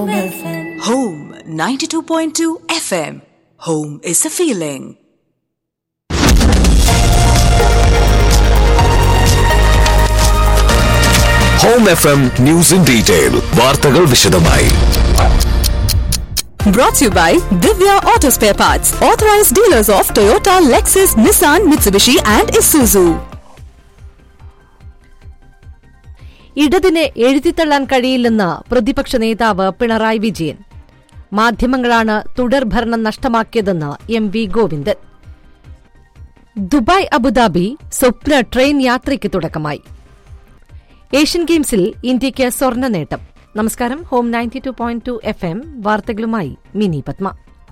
Home 92.2 FM. Home is a feeling. Home F M news in detail വാർത്തകൾ വിശദമായി Brought to you by Divya Auto Spare Parts, authorized dealers of Toyota, Lexus, Nissan, Mitsubishi, and Isuzu. ഇടതിനെ എഴുതിത്തള്ളാൻ കഴിയില്ലെന്ന് പ്രതിപക്ഷ നേതാവ് പിണറായി വിജയൻ മാധ്യമങ്ങളാണ് തുടർഭരണം നഷ്ടമാക്കിയതെന്ന് M V Govindan Dubai Abu Dhabi സ്വപ്ന train യാത്രയ്ക്ക് തുടക്കമായി ഏഷ്യൻ ഗെയിംസിൽ ഇന്ത്യയ്ക്ക് സ്വർണ്ണ നേട്ടം നമസ്കാരം home ninety two point two FM എം വാർത്തകളുമായി മിനി പത്മ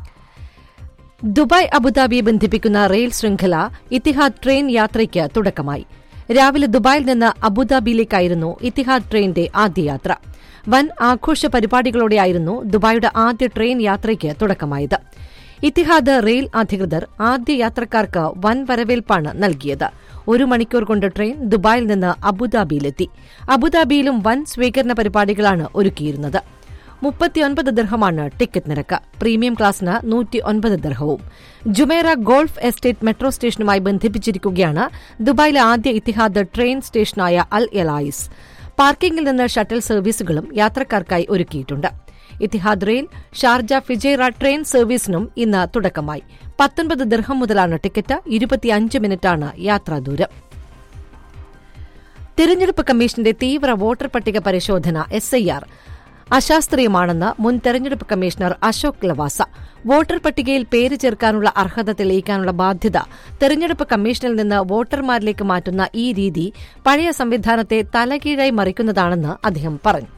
ദുബായ് അബുദാബിയെ ബന്ധിപ്പിക്കുന്ന റെയിൽ ശൃംഖല ഇത്തിഹാദ് ട്രെയിൻ യാത്രയ്ക്ക് തുടക്കമായി രാവിലെ ദുബായിൽ നിന്ന് അബുദാബിയിലേക്കായിരുന്നു ഇത്തിഹാദ് ട്രെയിനിന്റെ ആദ്യ യാത്ര വൻ ആഘോഷ പരിപാടികളോടെയായിരുന്നു ദുബായിയുടെ ആദ്യ ട്രെയിൻ യാത്രയ്ക്ക് തുടക്കമായത് ഇത്തിഹാദ് റെയിൽ അധികൃതർ ആദ്യ യാത്രക്കാർക്ക് വൻ വരവേൽപ്പാണ് നൽകിയത് ഒരു മണിക്കൂർ കൊണ്ട് ട്രെയിൻ ദുബായിൽ നിന്ന് അബുദാബിയിലെത്തി അബുദാബിയിലും വൻ സ്വീകരണ പരിപാടികളാണ് ഒരുക്കിയിരുന്നത് മുപ്പത്തിയൊൻപത് ദർഹമാണ് ടിക്കറ്റ് നിരക്ക് പ്രീമിയം ക്ലാസ്സിന് നൂറ്റി ഒൻപത് ദർഹവും ജുമേറ ഗോൾഫ് എസ്റ്റേറ്റ് മെട്രോ സ്റ്റേഷനുമായി ബന്ധിപ്പിച്ചിരിക്കുകയാണ് ദുബായിലെ ആദ്യ ഇത്തിഹാദ് ട്രെയിൻ സ്റ്റേഷനായ അൽ എലായിസ് പാർക്കിംഗിൽ നിന്ന് ഷട്ടിൽ സർവീസുകളും യാത്രക്കാർക്കായി ഒരുക്കിയിട്ടുണ്ട് Etihad rail Sharjah Fujairah train സർവീസിനും ഇന്ന് തുടക്കമായി പത്തൊൻപത് ദർഹം മുതലാണ് ടിക്കറ്റ് ഇരുപത്തിയഞ്ച് മിനിറ്റാണ് യാത്രാദൂരം തിരഞ്ഞെടുപ്പ് കമ്മീഷന്റെ തീവ്ര വോട്ടർ പട്ടിക പരിശോധന എസ്ഐആർ അശാസ്ത്രീയമാണെന്ന് മുൻ തെരഞ്ഞെടുപ്പ് കമ്മീഷണർ അശോക് ലവാസ വോട്ടർ പട്ടികയിൽ പേര് ചേർക്കാനുള്ള അർഹത തെളിയിക്കാനുള്ള ബാധ്യത തെരഞ്ഞെടുപ്പ് കമ്മീഷനിൽ നിന്ന് വോട്ടർമാരിലേക്ക് മാറ്റുന്ന ഈ രീതി പഴയ സംവിധാനത്തെ തലകീഴായി മറിക്കുന്നതാണെന്ന് അദ്ദേഹം പറഞ്ഞു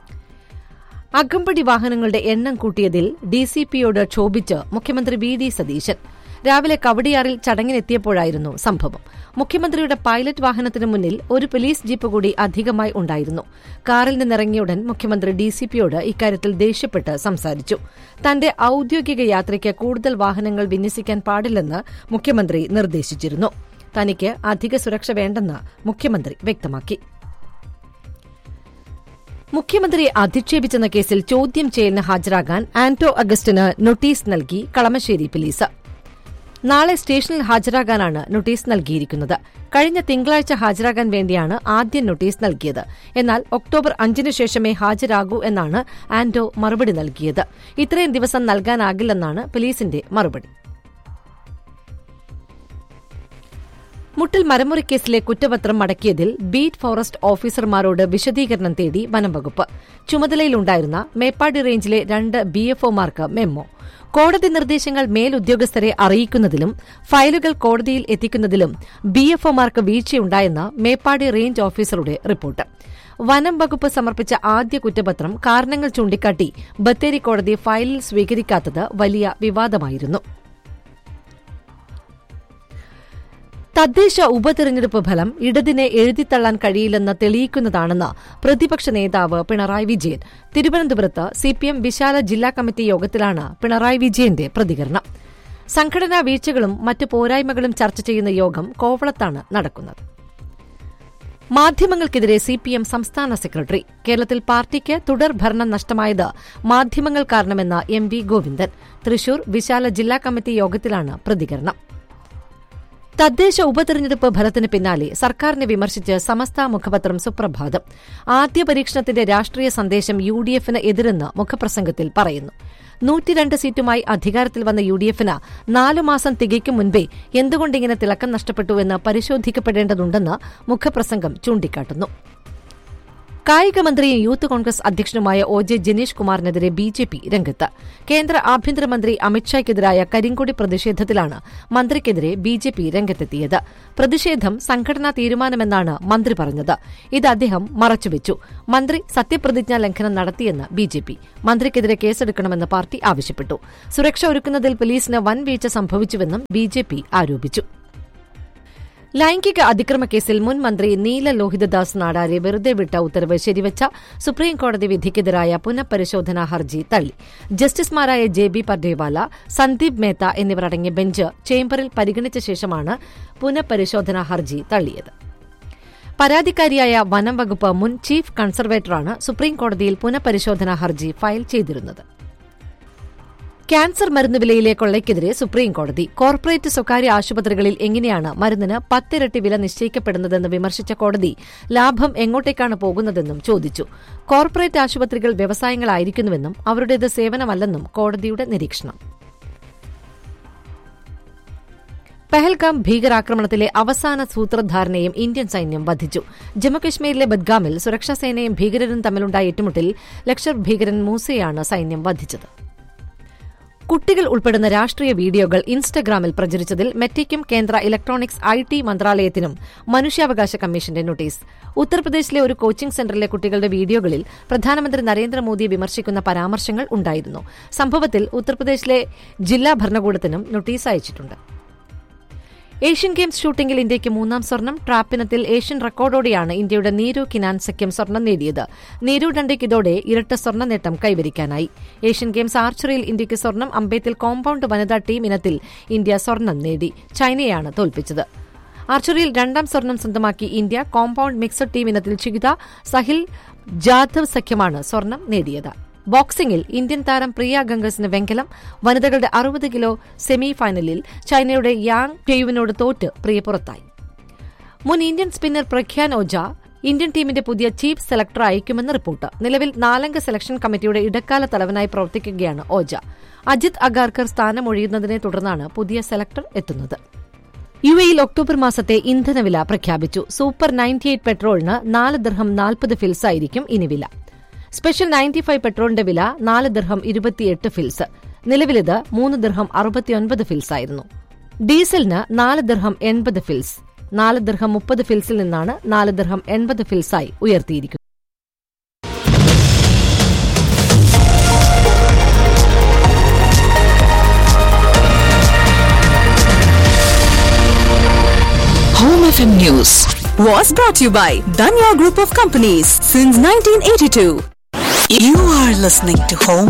അകമ്പടി വാഹനങ്ങളുടെ എണ്ണം കൂട്ടിയതിൽ ഡിസിപിയോട് ക്ഷോഭിച്ച് മുഖ്യമന്ത്രി വി ഡി സതീശൻ രാവിലെ കവടിയാറിൽ ചടങ്ങിനെത്തിയപ്പോഴായിരുന്നു സംഭവം മുഖ്യമന്ത്രിയുടെ പൈലറ്റ് വാഹനത്തിന് മുന്നിൽ ഒരു പോലീസ് ജീപ്പ് കൂടി അധികമായി ഉണ്ടായിരുന്നു കാറിൽ നിന്നിറങ്ങിയുടൻ മുഖ്യമന്ത്രി ഡിസിപിയോട് ഇക്കാര്യത്തിൽ ദേഷ്യപ്പെട്ട് സംസാരിച്ചു തന്റെ ഔദ്യോഗിക യാത്രയ്ക്ക് കൂടുതൽ വാഹനങ്ങൾ വിന്യസിക്കാൻ പാടില്ലെന്ന് മുഖ്യമന്ത്രി നിർദ്ദേശിച്ചിരുന്നു തനിക്ക് അധിക സുരക്ഷ വേണ്ടെന്ന് മുഖ്യമന്ത്രി വ്യക്തമാക്കി മുഖ്യമന്ത്രിയെ അധിക്ഷേപിച്ചെന്ന കേസിൽ ചോദ്യം ചെയ്യലിന് ഹാജരാകാൻ ആന്റോ അഗസ്റ്റിന് നോട്ടീസ് നൽകി കളമശ്ശേരി പോലീസ് നാളെ സ്റ്റേഷനിൽ ഹാജരാകാനാണ് നോട്ടീസ് നൽകിയിരിക്കുന്നത് കഴിഞ്ഞ തിങ്കളാഴ്ച ഹാജരാകാൻ വേണ്ടിയാണ് ആദ്യം നോട്ടീസ് നൽകിയത് എന്നാൽ ഒക്ടോബർ അഞ്ചിന് ശേഷമേ ഹാജരാകൂ എന്നാണ് ആന്റോ മറുപടി നൽകിയത് ഇത്രയും ദിവസം നൽകാനാകില്ലെന്നാണ് പോലീസിന്റെ മറുപടി മുട്ടിൽ മരമുറിക്കേസിലെ കുറ്റപത്രം മടക്കിയതിൽ ബീറ്റ് ഫോറസ്റ്റ് ഓഫീസർമാരോട് വിശദീകരണം തേടി വനംവകുപ്പ് ചുമതലയിലുണ്ടായിരുന്ന മേപ്പാടി റേഞ്ചിലെ രണ്ട് ബിഎഫ്ഒമാർക്ക് മെമ്മോ കോടതി നിർദ്ദേശങ്ങൾ മേലുദ്യോഗസ്ഥരെ അറിയിക്കുന്നതിലും ഫയലുകൾ കോടതിയിൽ എത്തിക്കുന്നതിലും ബിഎഫ്ഒമാർക്ക് വീഴ്ചയുണ്ടായെന്ന് മേപ്പാടി റേഞ്ച് ഓഫീസറുടെ റിപ്പോർട്ട് വനം വകുപ്പ് സമർപ്പിച്ച ആദ്യ കുറ്റപത്രം കാരണങ്ങൾ ചൂണ്ടിക്കാട്ടി ബത്തേരി കോടതി ഫയലിൽ സ്വീകരിക്കാത്തത് വലിയ വിവാദമായിരുന്നു തദ്ദേശ ഉപതെരഞ്ഞെടുപ്പ് ഫലം ഇടതിനെ എഴുതിത്തള്ളാൻ കഴിയില്ലെന്ന് തെളിയിക്കുന്നതാണെന്ന് പ്രതിപക്ഷ നേതാവ് പിണറായി വിജയൻ തിരുവനന്തപുരത്ത് സിപിഎം വിശാല ജില്ലാ കമ്മിറ്റി യോഗത്തിലാണ് പിണറായി വിജയന്റെ പ്രതികരണം സംഘടനാ വീഴ്ചകളും മറ്റ് പോരായ്മകളും ചർച്ച ചെയ്യുന്ന യോഗം കോവളത്താണ് നടക്കുന്നത് മാധ്യമങ്ങൾക്കെതിരെ സിപിഎം സംസ്ഥാന സെക്രട്ടറി കേരളത്തിൽ പാർട്ടിക്ക് തുടർ ഭരണം നഷ്ടമായത് മാധ്യമങ്ങൾ കാരണമെന്ന എം വി ഗോവിന്ദൻ തൃശൂർ വിശാല ജില്ലാ കമ്മിറ്റി യോഗത്തിലാണ് പ്രതികരണം തദ്ദേശ ഉപതെരഞ്ഞെടുപ്പ് ഫലത്തിന് പിന്നാലെ സർക്കാരിനെ വിമർശിച്ച് സമസ്ത മുഖപത്രം സുപ്രഭാതം ആദ്യ പരീക്ഷണത്തിന്റെ രാഷ്ട്രീയ സന്ദേശം യു ഡി എഫിന് എതിരെന്ന് മുഖപ്രസംഗത്തിൽ പറയുന്നു നൂറ്റിരണ്ട് സീറ്റുമായി അധികാരത്തിൽ വന്ന യു ഡി എഫിന് നാലു മാസം തികയ്ക്കും മുൻപേ എന്തുകൊണ്ടിങ്ങനെ തിളക്കം നഷ്ടപ്പെട്ടുവെന്ന് പരിശോധിക്കപ്പെടേണ്ടതുണ്ടെന്ന് മുഖപ്രസംഗം ചൂണ്ടിക്കാട്ടുന്നു കായികമന്ത്രിയും യൂത്ത് കോൺഗ്രസ് അധ്യക്ഷനുമായ ഒ ജെ ജനീഷ് കുമാറിനെതിരെ ബി ജെ പി രംഗത്ത് കേന്ദ്ര ആഭ്യന്തരമന്ത്രി അമിത്ഷായ്ക്കെതിരായ കരിങ്കൊടി പ്രതിഷേധത്തിലാണ് മന്ത്രിക്കെതിരെ ബി ജെ പി രംഗത്തെത്തിയത് പ്രതിഷേധം സംഘടനാ തീരുമാനമെന്നാണ് മന്ത്രി പറഞ്ഞത് ഇത് അദ്ദേഹം മറച്ചുവെച്ചു മന്ത്രി സത്യപ്രതിജ്ഞാ ലംഘനം നടത്തിയെന്ന് ബി ജെ പി മന്ത്രിക്കെതിരെ കേസെടുക്കണമെന്ന് പാർട്ടി ആവശ്യപ്പെട്ടു സുരക്ഷ ഒരുക്കുന്നതിൽ പോലീസിന് വൻ വീഴ്ച സംഭവിച്ചുവെന്നും ബി ജെ പി ആരോപിച്ചു ലൈംഗിക അതിക്രമ കേസിൽ മുൻ മന്ത്രി നീല ലോഹിതദാസ് നാടാരെ വെറുതെ വിട്ട ഉത്തരവ് ശരിവച്ച സുപ്രീംകോടതി വിധിക്കെതിരായ പുനഃപരിശോധനാ ഹർജി തള്ളി ജസ്റ്റിസുമാരായ ജെ ബി പർദേവാല സന്ദീപ് മേത്ത എന്നിവർ അടങ്ങിയ ബെഞ്ച് ചേംബറിൽ പരിഗണിച്ച ശേഷമാണ് പുനഃപരിശോധനാ ഹർജി തള്ളിയത് പരാതിക്കാരിയായ വനം വകുപ്പ് മുൻ ചീഫ് കൺസർവേറ്ററാണ് സുപ്രീംകോടതിയിൽ പുനഃപരിശോധനാ ഹർജി ഫയൽ ചെയ്തിരുന്നത് ക്യാൻസർ മരുന്ന് വിലയിലെ കൊള്ളയ്ക്കെതിരെ സുപ്രീംകോടതി കോർപ്പറേറ്റ് സ്വകാര്യ ആശുപത്രികളിൽ എങ്ങനെയാണ് മരുന്നിന് പത്തിരട്ടി വില നിശ്ചയിക്കപ്പെടുന്നതെന്ന് വിമർശിച്ച കോടതി ലാഭം എങ്ങോട്ടേക്കാണ് പോകുന്നതെന്നും ചോദിച്ചു കോർപ്പറേറ്റ് ആശുപത്രികൾ വ്യവസായങ്ങളായിരിക്കുന്നുവെന്നും അവരുടേത് സേവനമല്ലെന്നും കോടതിയുടെ നിരീക്ഷണം പെഹൽഗാം ഭീകരാക്രമണത്തിലെ അവസാന സൂത്രധാരനെയും ഇന്ത്യൻ സൈന്യം വധിച്ചു ജമ്മുകശ്മീരിലെ ബദ്ഗാമിൽ സുരക്ഷാസേനയും ഭീകരരും തമ്മിലുണ്ടായ ഏറ്റുമുട്ടൽ ലക്ഷർ ഭീകരൻ മൂസയാണ് സൈന്യം വധിച്ചത് കുട്ടികൾ ഉൾപ്പെടുന്ന രാഷ്ട്രീയ വീഡിയോകൾ ഇൻസ്റ്റഗ്രാമിൽ പ്രചരിച്ചതിൽ മെറ്റയ്ക്കും കേന്ദ്ര ഇലക്ട്രോണിക്സ് ഐ ടി മന്ത്രാലയത്തിനും മനുഷ്യാവകാശ കമ്മീഷന്റെ നോട്ടീസ് ഉത്തർപ്രദേശിലെ ഒരു കോച്ചിംഗ് സെന്ററിലെ കുട്ടികളുടെ വീഡിയോകളിൽ പ്രധാനമന്ത്രി നരേന്ദ്രമോദിയെ വിമർശിക്കുന്ന പരാമർശങ്ങൾ ഉണ്ടായിരുന്നു സംഭവത്തിൽ ഉത്തർപ്രദേശിലെ ജില്ലാ ഭരണകൂടത്തിനും നോട്ടീസ് അയച്ചിട്ടുണ്ട് ഏഷ്യൻ ഗെയിംസ് ഷൂട്ടിംഗിൽ ഇന്ത്യയ്ക്ക് മൂന്നാം സ്വർണം ട്രാപ്പിനത്തിൽ ഏഷ്യൻ റെക്കോർഡോടെയാണ് ഇന്ത്യയുടെ നീരു കിനാൻ സഖ്യം സ്വർണം നേടിയത് നീരു ഡണ്ടയ്ക്ക് ഇതോടെ ഇരട്ട സ്വർണ്ണ നേട്ടം കൈവരിക്കാനായി ഏഷ്യൻ ഗെയിംസ് ആർച്ചറിയിൽ ഇന്ത്യയ്ക്ക് സ്വർണം അമ്പേത്തിൽ കോമ്പൌണ്ട് വനിതാ ടീം ഇനത്തിൽ ഇന്ത്യ സ്വർണം നേടി ചൈനയാണ് തോൽപ്പിച്ചത് ആർച്ചറിയിൽ രണ്ടാം സ്വർണം സ്വന്തമാക്കി ഇന്ത്യ കോമ്പൌണ്ട് മിക്സഡ് ടീം ഇനത്തിൽ ചികിത സഹിൽ ജാധവ് സഖ്യമാണ് സ്വർണം നേടിയത് ബോക്സിംഗിൽ ഇന്ത്യൻ താരം പ്രിയ ഗംഗസിന് വെങ്കലം വനിതകളുടെ അറുപത് കിലോ സെമി ഫൈനലിൽ ചൈനയുടെ യാങ് പെയുവിനോട് തോറ്റ് പ്രിയ പുറത്തായി മുൻ Indian spinner Pragyan Ojha Indian ടീമിന്റെ പുതിയ ചീഫ് സെലക്ടർ അയക്കുമെന്ന് റിപ്പോർട്ട് നിലവിൽ നാലംഗ സെലക്ഷൻ കമ്മിറ്റിയുടെ ഇടക്കാല തലവനായി പ്രവർത്തിക്കുകയാണ് ഓജ അജിത് അഗാർക്കർ സ്ഥാനമൊഴിയുന്നതിനെ തുടർന്നാണ് പുതിയ സെലക്ടർ എത്തുന്നത് യു എയിൽ ഒക്ടോബർ മാസത്തെ ഇന്ധനവില പ്രഖ്യാപിച്ചു സൂപ്പർ നയൻറ്റി എയ്റ്റ് പെട്രോളിന് നാല് ദർഹം നാൽപ്പത് ഫിൽസ് ആയിരിക്കും ഇനി വില സ്പെഷ്യൽ നയൻറ്റി ഫൈവ് പെട്രോളിന്റെ വില നാല് ദിർഹം ഇരുപത്തിയെട്ട് ഫിൽസ് നിലവിലിത് മൂന്ന് ദിർഹം അറുപത്തിയൊൻപത് ഫിൽസ് ആയിരുന്നു ഡീസലിന് നാല് ദിർഹം എൺപത് ഫിൽസ് നാല് ദിർഹം മുപ്പത് ഫിൽസിൽ നിന്നാണ് നാല് ദിർഹം എൺപത് ഫിൽസായി ഉയർത്തിയിരിക്കുന്നത് Home FM News was brought to you by Danya Group of Companies since 1982. You are listening to Home